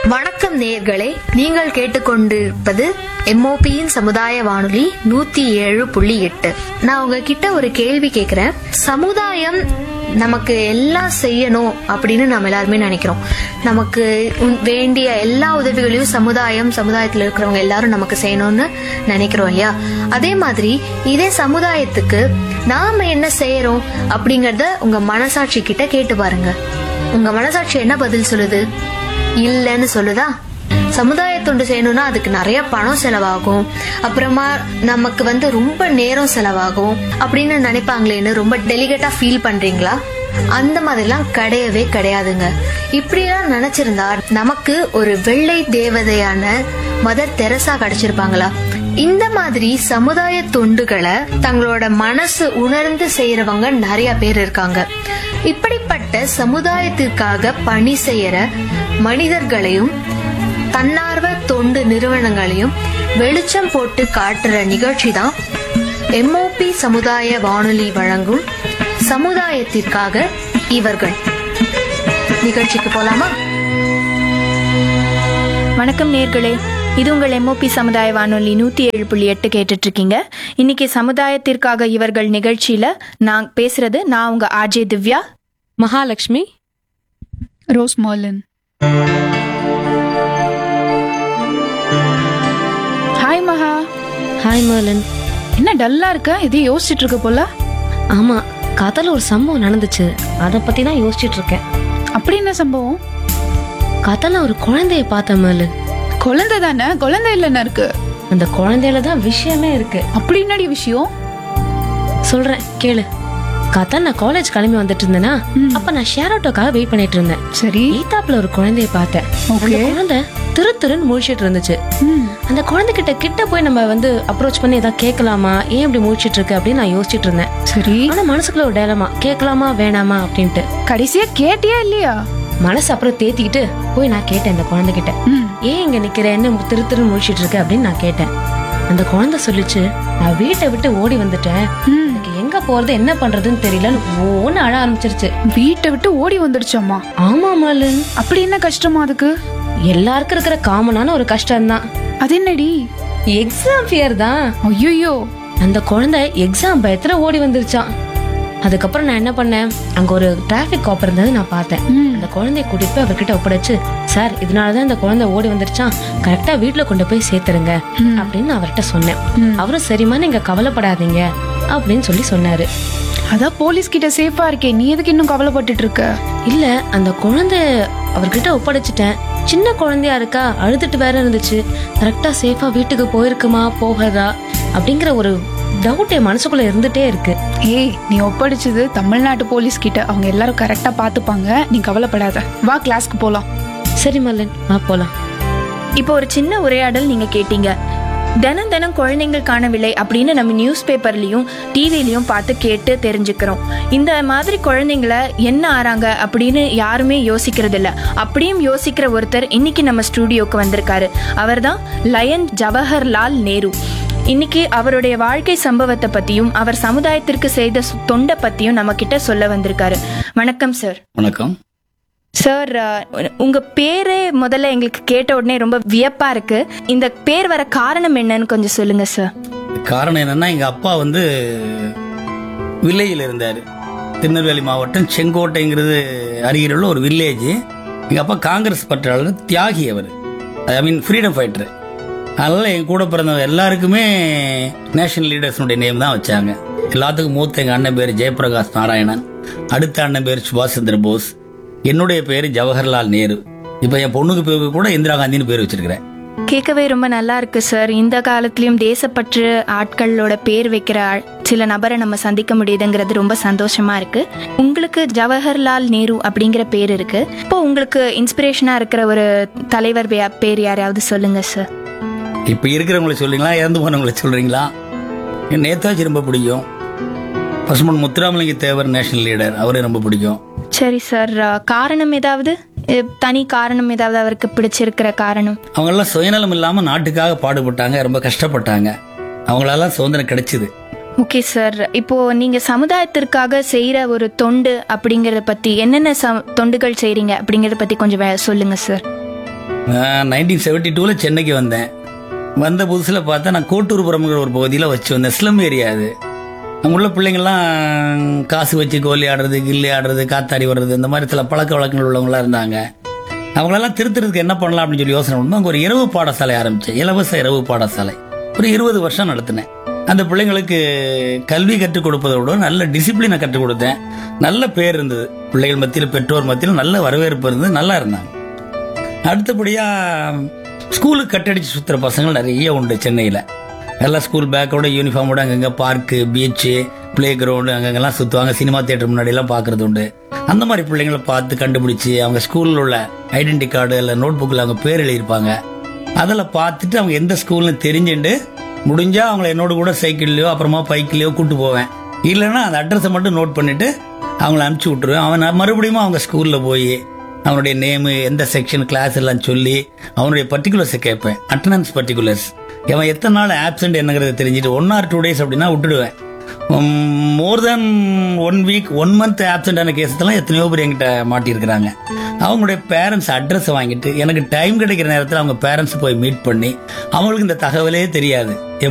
வணக்கம் நேயர்களே நீங்கள் கேட்டுக்கொண்டிருப்பது எம்ஓபியின் சமுதாய வானொலி நூத்தி ஏழு புள்ளி எட்டு நான் உங்ககிட்ட ஒரு கேள்வி கேக்குறேன் சமுதாயம் நமக்கு எல்லாம் செய்யணும் அப்படின்னு நம்ம எல்லாருமே நினைக்கிறோம் நமக்கு உன்- வேண்டிய எல்லா உதவிகளையும் சமுதாயம் சமுதாயத்துல இருக்கிறவங்க எல்லாரும் நமக்கு செய்யணும்னு நினைக்கிறோம் இல்லையா அதே மாதிரி இதே சமுதாயத்துக்கு நாம என்ன செய்யறோம் அப்படிங்கறத உங்க மனசாட்சி கிட்ட கேட்டு பாருங்க உங்க மனசாட்சி என்ன பதில் சொல்லுது இல்லைன்னு சொல்லுதா சமுதாய தொண்டு செய்யணும்னா அதுக்கு நிறைய பணம் செலவாகும் அப்புறமா நமக்கு வந்து ரொம்ப நேரம் செலவாகும் அப்படின்னு நினைப்பாங்களேன்னு ரொம்ப டெலிகேட்டா ஃபீல் பண்றீங்களா அந்த மாதிரிலாம் கிடையவே கிடையாதுங்க இப்படியெல்லாம் நினைச்சிருந்தா நமக்கு ஒரு வெள்ளை தேவதையான மதர் தெரசா கிடைச்சிருப்பாங்களா இந்த மாதிரி சமுதாய தொண்டுகளை தங்களோட மனசு உணர்ந்து செய்யறவங்க நிறைய பேர் இருக்காங்க இப்படிப்பட்ட சமுதாயத்திற்காக பணி செய்யற மனிதர்களையும் தன்னார்வ தொண்டு நிறுவனங்களையும் வெளிச்சம் போட்டு காட்டுற நிகழ்ச்சி தான் எம்ஓபி சமுதாய வானொலி வழங்கும் சமுதாயத்திற்காக இவர்கள் நிகழ்ச்சிக்கு போலாமா வணக்கம் நேர்களே இது உங்கள் எம்ஓபி சமுதாய வானொலி நூத்தி ஏழு புள்ளி எட்டு கேட்டுட்டு இருக்கீங்க இன்னைக்கு சமுதாயத்திற்காக இவர்கள் நிகழ்ச்சியில நான் பேசுறது நான் உங்க RJ Divya Mahalakshmi Rose Marlin hi Maha hi Marlin என்ன டல்லா இருக்க எதையும் யோசிச்சுட்டு இருக்க போல ஆமா கதையில ஒரு சம்பவம் நடந்துச்சு அதை பத்தி தான் யோசிச்சுட்டு இருக்கேன் அப்படி என்ன சம்பவம் கதையில ஒரு குழந்தைய பார்த்தேன் மர்லன் குழந்தை தானே குழந்தை இல்லைன்னு இருக்கு அந்த குழந்தையில தான் விஷயமே இருக்கு அப்படி என்னடி விஷயம் சொல்றேன் கேளு கதை நான் காலேஜ் கிளம்பி வந்துட்டு இருந்தேனா அப்ப நான் ஷேர் ஆட்டோக்காக வெயிட் பண்ணிட்டு இருந்தேன் சரி ஈத்தாப்புல ஒரு குழந்தைய பார்த்தேன் அந்த Okay. குழந்தை திரு திருன்னு முழிச்சிட்டு இருந்துச்சு ம், அந்த குழந்தைகிட்ட கிட்ட போய் நம்ம வந்து அப்ரோச் பண்ணி ஏதாவது கேட்கலாமா ஏன் இப்படி முழிச்சிட்டு இருக்கு அப்படின்னு நான் யோசிச்சுட்டு இருந்தேன் சரி ஆனா மனசுக்குள்ள ஒரு டேலமா கேட்கலாமா வேணாமா அப்படின்ட்டு கடைசியா கேட்டியா இல்லையா மனசு அப்புறம் தேத்திக்கிட்டு போய் நான் கேட்டேன் அந்த குழந்தைகிட்ட ம், ஏன் இங்க நிக்கிற என்ன திரு திரு முழிச்சிட்டு இருக்க அப்படின்னு நான் கேட்டேன் அந்த குழந்தை சொல்லிச்சு நான் வீட்டை விட்டு ஓடி வந்துட்டேன் ம். எனக்கு எங்க போறது என்ன பண்றதுன்னு தெரியலன்னு ஓன்னு அழ ஆரம்பிச்சிருச்சு வீட்டை விட்டு ஓடி வந்துடுச்சாமா ஆமா மாலன் அப்படி என்ன கஷ்டமா அதுக்கு எல்லாருக்கும் இருக்கிற காமனான ஒரு கஷ்டம் தான் அது என்னடி எக்ஸாம் ஃபியர் தான் ஐயோ அந்த குழந்தை எக்ஸாம் பயத்துல ஓடி வந்துருச்சான் அதுக்கப்புறம் நான் என்ன பண்ணேன் அங்க ஒரு டிராபிக் காப் இருந்தது நான் பார்த்தேன் அந்த குழந்தைய கூட்டிட்டு போய் அவர்கிட்ட ஒப்படைச்சு சார் இதனாலதான் இந்த குழந்தை ஓடி வந்துருச்சான் கரெக்டா வீட்டுல கொண்டு போய் சேர்த்துருங்க அப்படின்னு நான் அவர்கிட்ட சொன்னேன் அவரும் சரிம்மா நீங்க கவலைப்படாதீங்க அப்படின்னு சொல்லி சொன்னாரு அதான் போலீஸ் கிட்ட சேஃபா இருக்கே நீ எதுக்கு இன்னும் கவலைப்பட்டுட்டு இருக்க இல்ல அந்த குழந்தை அவர்கிட்ட ஒப்படைச்சிட்டேன் சின்ன குழந்தையா இருக்கா அழுதுட்டு வேற இருந்துச்சு கரெக்டா சேஃபா வீட்டுக்கு போயிருக்குமா போகாதா அப்படிங்கிற ஒரு டவுட் என் மனசுக்குள்ள இருந்துட்டே இருக்கு ஏய் நீ ஒப்படைச்சது தமிழ்நாட்டு போலீஸ் கிட்ட அவங்க எல்லாரும் கரெக்டா பாத்துப்பாங்க நீ கவலைப்படாத வா கிளாஸ்க்கு போலாம் சரி மல்லன் வா போலாம் இப்போ ஒரு சின்ன உரையாடல் நீங்க கேட்டீங்க தினம் தினம் குழந்தைங்கள் காணவில்லை அப்படின்னு நம்ம நியூஸ் பேப்பர்லயும் டிவிலையும் பார்த்து கேட்டு தெரிஞ்சுக்கிறோம் இந்த மாதிரி குழந்தைங்கள என்ன ஆறாங்க அப்படின்னு யாருமே யோசிக்கிறது இல்ல அப்படியும் யோசிக்கிற ஒருத்தர் இன்னைக்கு நம்ம ஸ்டூடியோக்கு வந்திருக்காரு அவர்தான் லயன் ஜவஹர்லால் நேரு இன்னைக்கு அவருடைய வாழ்க்கை சம்பவத்தை பத்தியும் அவர் சமுதாயத்திற்கு செய்த சு- தொண்டை பத்தியும் நம்ம கிட்ட சொல்ல வந்திருக்காரு வணக்கம் சார் வணக்கம் சார் அஹ், உங்க பேரே முதல்ல எங்களுக்கு கேட்ட உடனே ரொம்ப வியப்பா இருக்கு இந்த பேர் வர காரணம் என்னன்னு கொஞ்சம் சொல்லுங்க சார் காரணம் என்னன்னா எங்க அப்பா வந்து வில்லேஜில் இருந்தார் திருநெல்வேலி மாவட்டம் செங்கோட்டைங்கிறது அருகில் உள்ள ஒரு வில்லேஜ் எங்க அப்பா காங்கிரஸ் பற்றாளர் தியாகி அவர் ஐ மீன் ஃப்ரீடம் ஃபைட்டர் அதனால என் கூட பிறந்தவங்க எல்லாருக்குமே நேஷனல் லீடர்ஸ்னுடைய நேம் தான் வச்சாங்க எல்லாத்துக்கும் மூத்த எங்க அண்ணன் பேர் ஜெயபிரகாஷ் நாராயணன் அடுத்த அண்ணன் பேர் சுபாஷ் சந்திர போஸ் என்னுடைய பேர் ஜவஹர்லால் நேரு இப்போ என் பொண்ணுக்கு பேருக்கு கூட இந்திரா காந்தின்னு பேர் வச்சிருக்கிறேன் கேட்கவே ரொம்ப நல்லா இருக்கு சார் இந்த காலத்திலயும் தேசப்பற்று ஆட்களோட பேர் வைக்கிற ஆள்- சில நபரை நம்ம சந்திக்க முடியுதுங்கிறது ரொம்ப சந்தோஷமா இருக்கு உங்களுக்கு ஜவஹர்லால் நேரு அப்படிங்கிற பேர் இருக்கு இப்போ உங்களுக்கு இன்ஸ்பிரேஷனா இருக்கிற ஒரு தலைவர் பே- பேர் யாரையாவது சொல்லுங்க சார் இப்போ இருக்கிறவங்கள சொல்றீங்களா இறந்து போனவங்கள சொல்றீங்களா எனக்கு நேதாஜி ரொம்ப பிடிக்கும் பசுமன் முத்துராமலிங்க தேவர் நேஷனல் லீடர் அவரே ரொம்ப பிடிக்கும் சரி சார் அஹ், காரணம் ஏதாவது அஹ், தனி காரணம் ஏதாவது அவருக்கு பிடிச்சிருக்கிற காரணம் அவங்கெல்லாம் சுயநலம் இல்லாமல் நாட்டுக்காக பாடுபட்டாங்க ரொம்ப கஷ்டப்பட்டாங்க அவங்களால சுதந்திரம் கிடைச்சிது ஓகே சார் இப்போ நீங்க சமுதாயத்திற்காக செய்யற ஒரு தொண்டு அப்படிங்கறத பத்தி என்னென்ன ச- தொண்டுகள் செய்றீங்க அப்படிங்கறத பத்தி கொஞ்சம் வே- சொல்லுங்க சார் நைன்டீன் செவன்டி டூவில் சென்னைக்கு வந்தேன் வந்த புதுசில் பார்த்தா நான் கோட்டூர்புரம்ங்கிற ஒரு பகுதியில் வச்சு வந்தேன் ஸ்லம் ஏரியா அது அங்கே உள்ள பிள்ளைங்கள்லாம் காசு வச்சு கோலி ஆடுறது கில்லி ஆடுறது காத்தாடி வர்றது இந்த மாதிரி சில பழக்க வழக்கங்கள் உள்ளவங்களாம் இருந்தாங்க அவங்களெல்லாம் திருத்துறதுக்கு என்ன பண்ணலாம் அப்படின்னு சொல்லி யோசனை பண்ணும்போது அங்கே ஒரு இரவு பாடசாலை ஆரம்பித்தேன் இலவச இரவு பாடசாலை ஒரு இருபது வருஷம் நடத்தினேன் அந்த பிள்ளைங்களுக்கு கல்வி கற்றுக் கொடுப்பதோட நல்ல டிசிப்ளினை கற்றுக் கொடுத்தேன் நல்ல பேர் இருந்தது பிள்ளைகள் மத்தியில் பெற்றோர் மத்தியில் நல்ல வரவேற்பு இருந்தது நல்லா இருந்தாங்க அடுத்தபடியா ஸ்கூலுக்கு கட்டடிச்சு சுத்துற பசங்கள் நிறைய உண்டு சென்னையில் எல்லாம் ஸ்கூல் பேக்கோட யூனிஃபார்மோட அங்கங்கே பார்க்கு பீச்சு பிளே கிரவுண்டு அங்கங்கெல்லாம் சுற்றுவாங்க சினிமா தியேட்டர் முன்னாடியெல்லாம் பார்க்கறது உண்டு அந்த மாதிரி பிள்ளைங்களை பார்த்து கண்டுபிடிச்சி அவங்க ஸ்கூலில் உள்ள ஐடென்டி கார்டு இல்லை நோட் புக்கில் அவங்க பேர் எழுதியிருப்பாங்க அதில் பார்த்துட்டு அவங்க எந்த ஸ்கூல்னு தெரிஞ்சுட்டு முடிஞ்சா அவங்கள என்னோட கூட சைக்கிள்லையோ அப்புறமா பைக்லையோ கூட்டு போவேன் இல்லைன்னா அந்த அட்ரஸை மட்டும் நோட் பண்ணிட்டு அவங்கள அனுப்பிச்சி விட்டுருவேன் அவன் நான் மறுபடியும் அவங்க ஸ்கூலில் போய் அவனுடைய நேமு எந்த செக்ஷன் கிளாஸ் எல்லாம் சொல்லி அவனுடைய பர்டிகுலர்ஸை கேட்பேன் அட்டண்டன்ஸ் பர்டிகுலர்ஸ் அவன் எத்தனை நாள் ஆப்சென்ட் என்னங்கிறத தெரிஞ்சுட்டு ஒன் ஆர் டூ டேஸ் அப்படின்னா விட்டுடுவேன் more then one week one month ஆப்சென்டான கேஸெல்லாம் எத்தனையோ பேர் என்கிட்ட மாட்டியிருக்கிறாங்க அவங்களுடைய பேரண்ட்ஸ் அட்ரஸ் வாங்கிட்டு எனக்கு டைம் கிடைக்கிற நேரத்தில் அவங்க பேரண்ட்ஸ் போய் மீட் பண்ணி அவங்களுக்கு இந்த தகவலே தெரியாது